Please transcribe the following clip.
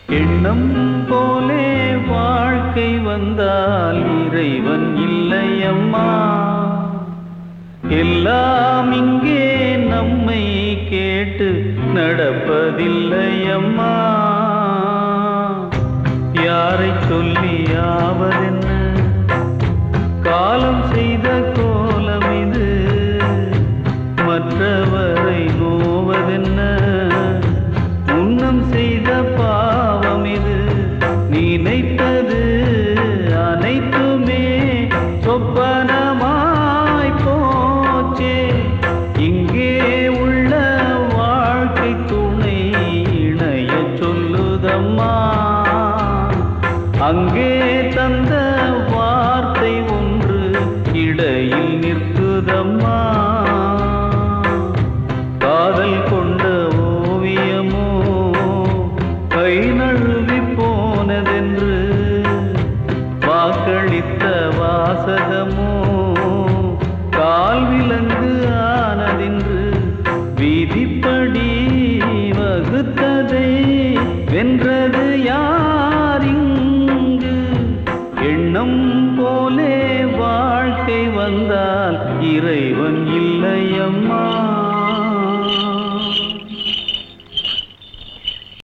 எண்ணம் போலே வாழ்க்கை வந்தால் இறைவன் இல்லையம்மா எல்லாம் இங்கே நம்மை கேட்டு நடப்பதில்லையம்மா யாரை சொல்லி ஆவதென்ன காலம் செய்த கோலம் இது மற்றவரை நோவதென்ன முன்னம் செய்த பாவம் இது நினைத்தது அனைத்துமே சொப்பனமாய் போச்சே இங்கே உள்ள வாழ்க்கை துணை இணைய சொல்லுதம்மா அங்கே தந்த வார்த்தை ஒன்று இடையில் நிற்குதம்மா காதல் கொண்ட ஓவியமோ கை நழுவி போனதென்று வாக்களித்த வாசகமோ கால் விலங்கு ஆனதென்று விதிப்படி வகுத்ததை வென்றது யார் இங்கு எண்ணம் போலே வாழ்க்கை வந்தால் இறைவன் இல்லையம்மா